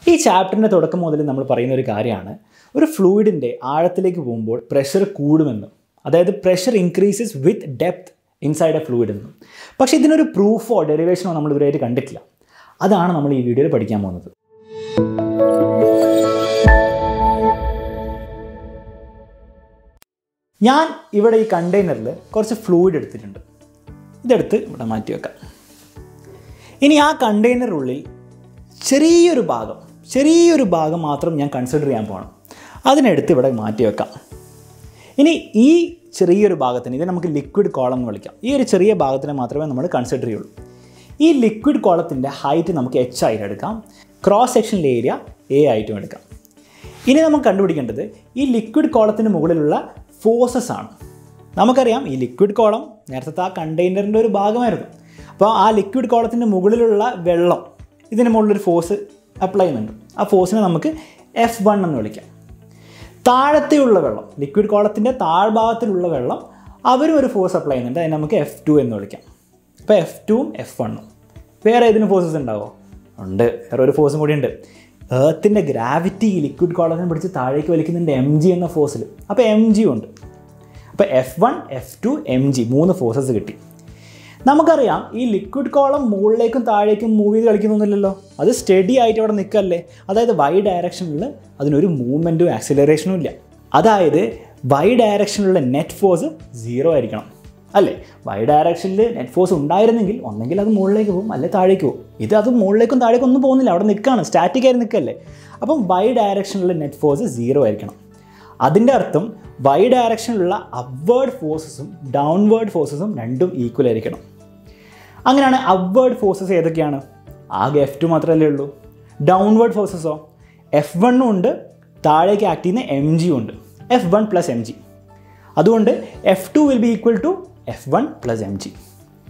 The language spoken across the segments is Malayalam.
ഈ ചാപ്റ്ററിൻ്റെ തുടക്കം മുതൽ നമ്മൾ പറയുന്ന ഒരു കാര്യമാണ് ഒരു ഫ്ലൂയിഡിൻ്റെ ആഴത്തിലേക്ക് പോകുമ്പോൾ പ്രഷർ കൂടുമെന്ന് അതായത് pressure increases with depth inside a fluid എന്നും പക്ഷേ ഇതിനൊരു പ്രൂഫോ ഡെറിവേഷനോ നമ്മൾ ഇതുവരെയായിട്ട് കണ്ടിട്ടില്ല അതാണ് നമ്മൾ ഈ വീഡിയോയിൽ പഠിക്കാൻ പോകുന്നത് ഞാൻ ഇവിടെ ഈ കണ്ടെയ്നറിൽ കുറച്ച് ഫ്ലൂയിഡ് എടുത്തിട്ടുണ്ട് ഇതെടുത്ത് ഇവിടെ മാറ്റി വെക്കാം ഇനി ആ കണ്ടെയ്നറിനുള്ളിൽ ചെറിയൊരു ഭാഗം ചെറിയൊരു ഭാഗം മാത്രം ഞാൻ കൺസിഡർ ചെയ്യാൻ പോകണം അതിനെടുത്ത് ഇവിടെ മാറ്റി വെക്കാം ഇനി ഈ ചെറിയൊരു ഭാഗത്തിന് ഇത് നമുക്ക് ലിക്വിഡ് കോളം എന്ന് വിളിക്കാം ഈ ഒരു ചെറിയ ഭാഗത്തിനെ മാത്രമേ നമ്മൾ കൺസിഡർ ചെയ്യുള്ളൂ ഈ ലിക്വിഡ് കോളത്തിൻ്റെ ഹൈറ്റ് നമുക്ക് എച്ച് ആയിട്ട് എടുക്കാം ക്രോസ് സെക്ഷനിലെ ഏരിയ എ ആയിട്ടും എടുക്കാം ഇനി നമുക്ക് കണ്ടുപിടിക്കേണ്ടത് ഈ ലിക്വിഡ് കോളത്തിന് മുകളിലുള്ള ഫോഴ്സസ് ആണ് നമുക്കറിയാം ഈ ലിക്വിഡ് കോളം നേരത്തെ ആ കണ്ടെയ്നറിൻ്റെ ഒരു ഭാഗമായിരുന്നു അപ്പോൾ ആ ലിക്വിഡ് കോളത്തിൻ്റെ മുകളിലുള്ള വെള്ളം ഇതിന് മുകളിലൊരു ഫോഴ്സ് അപ്ലൈ ചെയ്യുന്നുണ്ട് ആ ഫോഴ്സിനെ നമുക്ക് എഫ് വൺ എന്ന് വിളിക്കാം താഴത്തെയുള്ള വെള്ളം ലിക്വിഡ് കോളത്തിൻ്റെ താഴ്ഭാഗത്തിലുള്ള വെള്ളം അവരും ഒരു ഫോഴ്സ് അപ്ലൈ ചെയ്യുന്നുണ്ട് അതിന് നമുക്ക് എഫ് ടു എന്ന് വിളിക്കാം അപ്പോൾ എഫ് ടുവും എഫ് വണ്ണും വേറെ ഏതിനും ഫോഴ്സസ് ഉണ്ടാവോ ഉണ്ട് വേറെ ഒരു ഫോഴ്സും കൂടി ഉണ്ട് ഏർത്തിൻ്റെ ഗ്രാവിറ്റി ഈ ലിക്വിഡ് കോളത്തിനെ പിടിച്ച് താഴേക്ക് വലിക്കുന്നുണ്ട് എം ജി എന്ന ഫോഴ്സിൽ അപ്പോൾ എം ജി ഉണ്ട് അപ്പോൾ F one F two M G മൂന്ന് ഫോഴ്സസ് കിട്ടി നമുക്കറിയാം ഈ ലിക്വിഡ് കോളം മുകളിലേക്കും താഴേക്കും മൂവ് ചെയ്ത് കളിക്കുന്നൊന്നുമില്ലല്ലോ അത് സ്റ്റഡി ആയിട്ട് അവിടെ നിൽക്കല്ലേ അതായത് വൈ ഡയറക്ഷനിൽ അതിനൊരു മൂവ്മെൻറ്റും ആക്സിലറേഷനും ഇല്ല അതായത് വൈ ഡയറക്ഷനിലുള്ള നെറ്റ് ഫോഴ്സ് സീറോ ആയിരിക്കണം അല്ലേ വൈ ഡയറക്ഷനിൽ നെറ്റ് ഫോഴ്സ് ഉണ്ടായിരുന്നെങ്കിൽ ഒന്നെങ്കിൽ അത് മുകളിലേക്ക് പോകും അല്ലെ താഴേക്ക് പോകും ഇത് അത് മുകളിലേക്കും താഴേക്കും ഒന്നും പോകുന്നില്ല അവിടെ നിൽക്കുകയാണ് സ്റ്റാറ്റിക് ആയി നിൽക്കല്ലേ അപ്പം വൈ ഡയറക്ഷനിലുള്ള നെറ്റ് ഫോഴ്സ് സീറോ ആയിരിക്കണം അതിൻ്റെ അർത്ഥം വൈ ഡയറക്ഷനിലുള്ള അപ്വേർഡ് ഫോഴ്സസും ഡൗൺവേർഡ് ഫോഴ്സസും രണ്ടും ഈക്വൽ ആയിരിക്കണം അങ്ങനെയാണ് അപ്വേർഡ് ഫോഴ്സസ് ഏതൊക്കെയാണ് ആകെ എഫ് ടു മാത്രമല്ലേ ഉള്ളൂ ഡൗൺവേർഡ് ഫോഴ്സസോ എഫ് വണ്ണും ഉണ്ട് താഴേക്ക് ആക്ട് ചെയ്യുന്ന എം ജിയും ഉണ്ട് F one plus M G അതുകൊണ്ട് F two will be equal to F one plus M G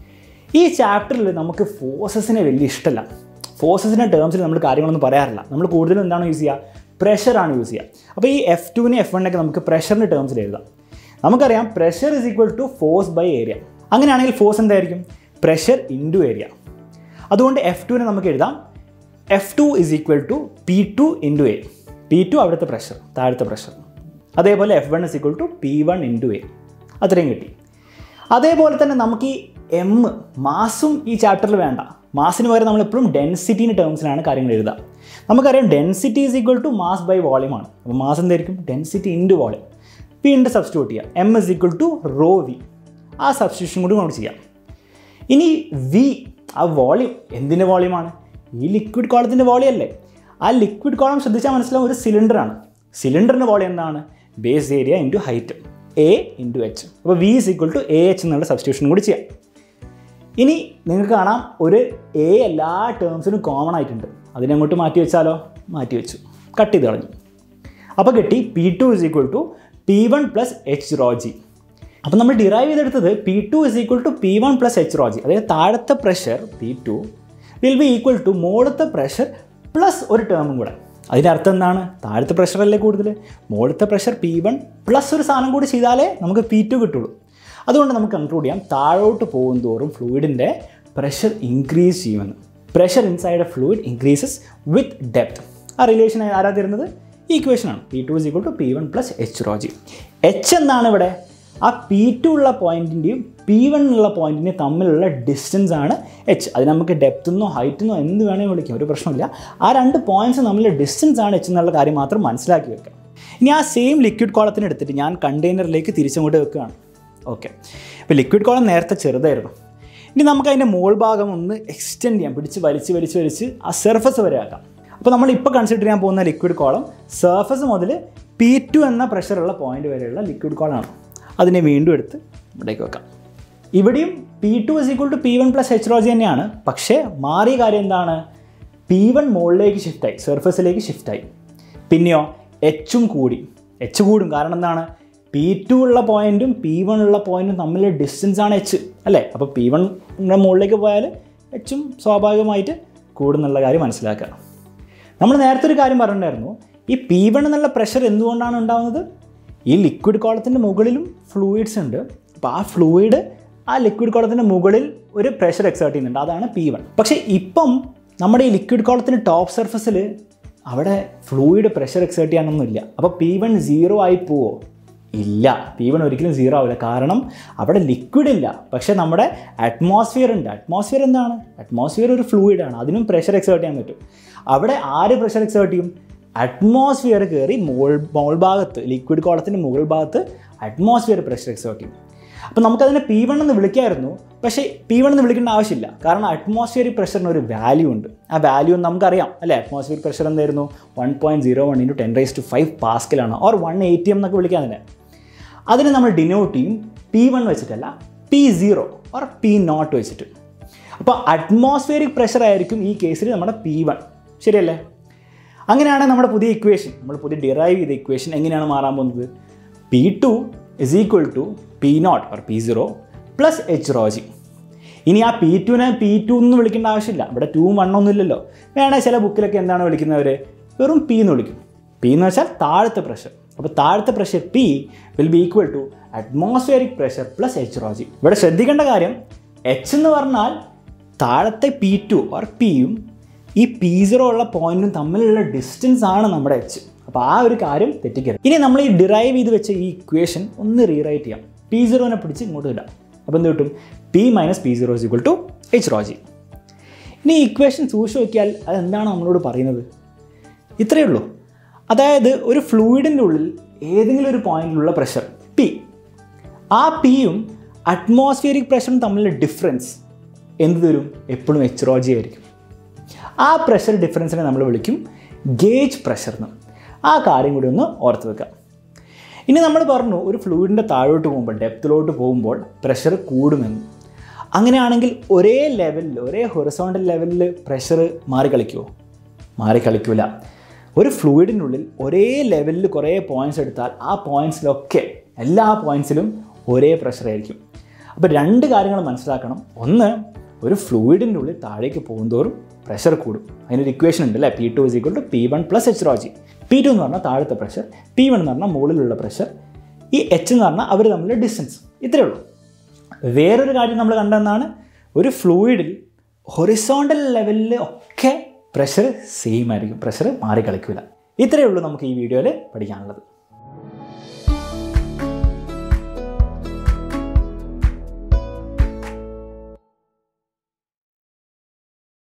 ഈ ചാപ്റ്ററിൽ നമുക്ക് ഫോഴ്സസിനെ വലിയ ഇഷ്ടമല്ല ഫോഴ്സസിൻ്റെ ടേംസിൽ നമ്മൾ കാര്യങ്ങളൊന്നും പറയാറില്ല നമ്മൾ കൂടുതലും എന്താണ് യൂസ് ചെയ്യുക പ്രഷറാണ് യൂസ് ചെയ്യുക അപ്പോൾ ഈ എഫ് ടുവിനെ എഫ് വണ്ണൊക്കെ നമുക്ക് പ്രഷറിൻ്റെ ടേംസിൽ എഴുതാം നമുക്കറിയാം pressure is equal to force by area അങ്ങനെയാണെങ്കിൽ ഫോഴ്സ് എന്തായിരിക്കും പ്രഷർ ഇൻറ്റു ഏരിയ അതുകൊണ്ട് എഫ് ടുവിനെ നമുക്ക് എഴുതാം F two is equal to P two into A P two അവിടുത്തെ പ്രഷർ താഴത്തെ പ്രഷർ അതേപോലെ F one is equal to P one into A അത്രയും കിട്ടി അതേപോലെ തന്നെ നമുക്ക് ഈ എം മാസും ഈ ചാപ്റ്ററിൽ വേണ്ട മാസിന് പകരം നമ്മൾ എപ്പോഴും ഡെൻസിറ്റീൻ്റെ ടേംസിലാണ് കാര്യങ്ങൾ എഴുതുക നമുക്കറിയാം density is equal to mass by volume ആണ് അപ്പോൾ മാസ് എന്തായിരിക്കും ഡെൻസിറ്റി ഇൻറ്റു വോളിയം വീണ്ടും സബ്സ്റ്റിറ്റ്യൂട്ട് ചെയ്യാം M is equal to rho V ആ സബ്സ്റ്റിറ്റ്യൂഷൻ കൂടി നമുക്ക് ചെയ്യാം ഇനി വി ആ വോളിയം എന്തിൻ്റെ വോളിയമാണ് ഈ ലിക്വിഡ് കോളത്തിൻ്റെ വോളിയം അല്ലേ ആ ലിക്വിഡ് കോളം ശ്രദ്ധിച്ചാൽ മനസ്സിലാവും ഒരു സിലിണ്ടറാണ് സിലിണ്ടറിൻ്റെ വോളിയം എന്താണ് base area into height A into H അപ്പോൾ V is equal to A H എന്നുള്ള സബ്സ്റ്റിറ്റ്യൂഷൻ കൂടി ചെയ്യാം ഇനി നിങ്ങൾക്ക് കാണാം ഒരു എ എല്ലാ ടേംസിനും കോമൺ ആയിട്ടുണ്ട് അതിനെ അങ്ങോട്ട് മാറ്റി വെച്ചാലോ മാറ്റി വെച്ചു കട്ട് ചെയ്ത് കളഞ്ഞു അപ്പോൾ കിട്ടി P two is equal to P one plus H rho G അപ്പോൾ നമ്മൾ ഡിറൈവ് ചെയ്തെടുത്തത് P two is equal to P one plus H rho G അതായത് താഴത്തെ pressure P two will be equal to മുകളിലത്തെ പ്രഷർ പ്ലസ് ഒരു ടേമും കൂടെ അതിൻ്റെ അർത്ഥം എന്താണ് താഴത്തെ പ്രഷറല്ലേ കൂടുതൽ മുകളിലത്തെ പ്രഷർ പി വൺ പ്ലസ് ഒരു സാധനം കൂടി ചെയ്താലേ നമുക്ക് പി ടു കിട്ടുള്ളൂ അതുകൊണ്ട് നമുക്ക് കൺക്ലൂഡ് ചെയ്യാം താഴോട്ട് പോകും തോറും ഫ്ലൂയിഡിൻ്റെ പ്രഷർ ഇൻക്രീസ് ചെയ്യുമെന്ന് pressure inside a fluid increases with depth ആ റിലേഷൻ ആരാ തരുന്നത് ഈക്വേഷനാണ് P two is equal to P one plus H rho G H എന്താണ് ഇവിടെ ആ പി ടു ഉള്ള പോയിൻറ്റിൻ്റെയും പി വൺ ഉള്ള പോയിൻറ്റിൻ്റെയും തമ്മിലുള്ള ഡിസ്റ്റൻസ് ആണ് എച്ച് അത് നമുക്ക് ഡെപ്ത് എന്നോ ഹൈറ്റ് എന്നോ എന്ത് വേണമെങ്കിൽ വിളിക്കാം ഒരു പ്രശ്നമില്ല ആ രണ്ട് പോയിൻറ്റ്സ് തമ്മിലുള്ള ഡിസ്റ്റൻസ് ആണ് എച്ച് എന്നുള്ള കാര്യം മാത്രം മനസ്സിലാക്കി വെക്കുക ഇനി ആ സെയിം ലിക്വിഡ് കോളത്തിന് എടുത്തിട്ട് ഞാൻ കണ്ടെയ്നറിലേക്ക് തിരിച്ചങ്ങോട്ട് വെക്കുകയാണ് ഓക്കെ ഇപ്പോൾ ലിക്വിഡ് കോളം നേരത്തെ ചെറുതായിരുന്നു ഇനി നമുക്ക് അതിൻ്റെ മോൾ ഭാഗം ഒന്ന് എക്സ്റ്റെൻഡ് ചെയ്യാം പിടിച്ച് വലിച്ച് വലിച്ച് വലിച്ച് ആ സർഫസ് വരെ ആക്കാം അപ്പോൾ നമ്മൾ ഇപ്പോൾ കൺസിഡർ ചെയ്യാൻ പോകുന്ന ലിക്വിഡ് കോളം സർഫസ് മുതൽ പി ടു എന്ന പ്രഷറുള്ള പോയിന്റ് വരെയുള്ള ലിക്വിഡ് കോളാണ് അതിനെ വീണ്ടും എടുത്ത് ഇവിടേക്ക് വെക്കാം ഇവിടെയും P two is equal to P one plus H rho G തന്നെയാണ് പക്ഷേ മാറിയ കാര്യം എന്താണ് പി വൺ മുകളിലേക്ക് ഷിഫ്റ്റായി സർഫസിലേക്ക് ഷിഫ്റ്റായി പിന്നെയോ എച്ചും കൂടി എച്ച് കൂടും കാരണം എന്താണ് പി ടു ഉള്ള പോയിന്റും പി വൺ ഉള്ള പോയിന്റും തമ്മിലുള്ള ഡിസ്റ്റൻസ് ആണ് എച്ച് അല്ലേ അപ്പോൾ പി വണ്ണിൻ്റെ മുകളിലേക്ക് പോയാൽ എച്ചും സ്വാഭാവികമായിട്ട് കൂടുന്നുള്ള കാര്യം മനസ്സിലാക്കുക നമ്മൾ നേരത്തെ ഒരു കാര്യം പറഞ്ഞിട്ടുണ്ടായിരുന്നു ഈ പി വൺ എന്നുള്ള പ്രഷർ എന്തുകൊണ്ടാണ് ഉണ്ടാകുന്നത് ഈ ലിക്വിഡ് കോളത്തിൻ്റെ മുകളിലും ഫ്ലൂയിഡ്സ് ഉണ്ട് അപ്പോൾ ആ ഫ്ലൂയിഡ് ആ ലിക്വിഡ് കോളത്തിൻ്റെ മുകളിൽ ഒരു പ്രഷർ എക്സേർട്ട് ചെയ്യുന്നുണ്ട് അതാണ് പി വൺ പക്ഷേ ഇപ്പം നമ്മുടെ ഈ ലിക്വിഡ് കോളത്തിൻ്റെ ടോപ്പ് സർഫസിൽ അവിടെ ഫ്ലൂയിഡ് പ്രഷർ എക്സേർട്ട് ചെയ്യാനൊന്നുമില്ല അപ്പോൾ പി വൺ സീറോ ആയി പോവോ ഇല്ല പി വൺ ഒരിക്കലും സീറോ ആവില്ല കാരണം അവിടെ ലിക്വിഡ് ഇല്ല പക്ഷേ നമ്മുടെ അറ്റ്മോസ്ഫിയർ ഉണ്ട് അറ്റ്മോസ്ഫിയർ എന്താണ് അറ്റ്മോസ്ഫിയർ ഒരു ഫ്ലൂയിഡാണ് അതിനും പ്രഷർ എക്സേർട്ട് ചെയ്യാൻ പറ്റും അവിടെ ആര് പ്രഷർ എക്സേർട്ട് ചെയ്യും അറ്റ്മോസ്ഫിയർ കയറി മുകൾ മുകൾ ഭാഗത്ത് ലിക്വിഡ് കോളത്തിൻ്റെ മുകൾ ഭാഗത്ത് അറ്റ്മോസ്ഫിയർ പ്രഷർ എക്സേർട്ട് ചെയ്യും അപ്പോൾ നമുക്കതിനെ പി വൺ എന്ന് വിളിക്കായിരുന്നു പക്ഷേ പി വൺ എന്ന് വിളിക്കേണ്ട ആവശ്യമില്ല കാരണം അറ്റ്മോസ്ഫിയറിക് പ്രഷറിന് ഒരു വാല്യൂ ഉണ്ട് ആ വാല്യൂ നമുക്കറിയാം അല്ലേ അറ്റ്മോസ്ഫിയർ പ്രഷർ എന്തായിരുന്നു one point zero one into ten raise to five പാസ്കലാണ് ഓർ വൺ എയ്റ്റി എം എന്നൊക്കെ വിളിക്കാൻ തന്നെ അതിനെ നമ്മൾ ഡിനോട്ട് ചെയ്യും പി വൺ വെച്ചിട്ടല്ല P zero or P naught വെച്ചിട്ട് അപ്പോൾ അറ്റ്മോസ്ഫിയറിക് പ്രഷർ ആയിരിക്കും ഈ കേസിൽ നമ്മുടെ പി വൺ ശരിയല്ലേ അങ്ങനെയാണ് നമ്മുടെ പുതിയ ഇക്വേഷൻ നമ്മൾ പുതിയ ഡിറൈവ് ചെയ്ത ഇക്വേഷൻ എങ്ങനെയാണ് മാറാൻ പോകുന്നത് P two is equal to P naught or P zero plus H rho G ഇനി ആ പി ടുവിനെ പി ടു എന്ന് വിളിക്കേണ്ട ആവശ്യമില്ല ഇവിടെ ടൂവും വണ്ണൊന്നും ഇല്ലല്ലോ വേണേൽ ചില ബുക്കിലൊക്കെ എന്താണ് വിളിക്കുന്നവർ വെറും പി എന്ന് വിളിക്കും പി എന്ന് വെച്ചാൽ താഴത്തെ പ്രഷർ അപ്പോൾ താഴത്തെ pressure P will be equal to atmospheric pressure plus H rho G ഇവിടെ ശ്രദ്ധിക്കേണ്ട കാര്യം എച്ച് എന്ന് പറഞ്ഞാൽ താഴത്തെ പി ടു ഓർ പിയും ഈ പി സീറോ ഉള്ള പോയിന്റും തമ്മിലുള്ള ഡിസ്റ്റൻസ് ആണ് നമ്മുടെ എച്ച് അപ്പോൾ ആ ഒരു കാര്യം തെറ്റിക്കരുത് ഇനി നമ്മൾ ഈ ഡിറൈവ് ചെയ്ത് വെച്ച ഈ ഇക്വേഷൻ ഒന്ന് റീറൈറ്റ് ചെയ്യാം പി സീറോനെ പിടിച്ച് ഇങ്ങോട്ട് ഇടാം അപ്പോൾ എന്ത് കിട്ടും P minus P zero is equal to H rho G ഇനി ഈ ഇക്വേഷൻ സൂക്ഷിച്ച് നോക്കിയാൽ അതെന്താണ് നമ്മളോട് പറയുന്നത് ഇത്രയേ ഉള്ളൂ അതായത് ഒരു ഫ്ലൂയിഡിൻ്റെ ഉള്ളിൽ ഏതെങ്കിലും ഒരു പോയിന്റിലുള്ള പ്രഷർ പി ആ പിയും അറ്റ്മോസ്ഫിയറിക് പ്രഷറും തമ്മിലുള്ള ഡിഫറൻസ് എന്ത് തരും എപ്പോഴും എച്ച് റോജി ആയിരിക്കും ആ പ്രഷർ ഡിഫറൻസിനെ നമ്മൾ വിളിക്കും ഗേജ് പ്രഷർ എന്ന് ആ കാര്യം കൂടി ഒന്ന് ഓർത്ത് വെക്കാം ഇനി നമ്മൾ പറഞ്ഞു ഒരു ഫ്ലൂയിഡിൻ്റെ താഴോട്ട് പോകുമ്പോൾ ഡെപ്തിലോട്ട് പോകുമ്പോൾ പ്രഷർ കൂടുമെന്ന് അങ്ങനെയാണെങ്കിൽ ഒരേ ലെവലിൽ ഒരേ ഹൊറിസോണ്ടൽ ലെവലിൽ പ്രഷർ മാറി കളിക്കുമോ മാറി കളിക്കില്ല ഒരു ഫ്ലൂയിഡിനുള്ളിൽ ഒരേ ലെവലിൽ കുറേ പോയിൻറ്റ്സ് എടുത്താൽ ആ പോയിൻറ്റ്സിലൊക്കെ എല്ലാ പോയിൻറ്റ്സിലും ഒരേ പ്രഷർ ആയിരിക്കും അപ്പോൾ രണ്ട് കാര്യങ്ങൾ മനസ്സിലാക്കണം ഒന്ന് ഒരു ഫ്ലൂയിഡിൻ്റെ ഉള്ളിൽ താഴേക്ക് പോകുന്തോറും പ്രഷർ കൂടും അതിനൊരു ഇക്വേഷൻ ഉണ്ട് അല്ലേ P two is equal to P one plus H rho G P two എന്ന് പറഞ്ഞാൽ താഴത്തെ പ്രഷർ പി വൺ എന്ന് പറഞ്ഞാൽ മുകളിലുള്ള പ്രഷർ ഈ എച്ച് എന്ന് പറഞ്ഞാൽ അവർ തമ്മിലുള്ള ഡിസ്റ്റൻസ് ഇത്രയേ ഉള്ളൂ വേറൊരു കാര്യം നമ്മൾ കണ്ടെന്നാണ് ഒരു ഫ്ലൂയിഡിൽ ഹൊറിസോണ്ടൽ ലെവലിൽ ഒക്കെ പ്രഷർ സെയിം ആയിരിക്കും പ്രഷർ മാറി കളിക്കില്ല ഇത്രയേ ഉള്ളൂ നമുക്ക് ഈ വീഡിയോയിൽ പഠിക്കാനുള്ളത്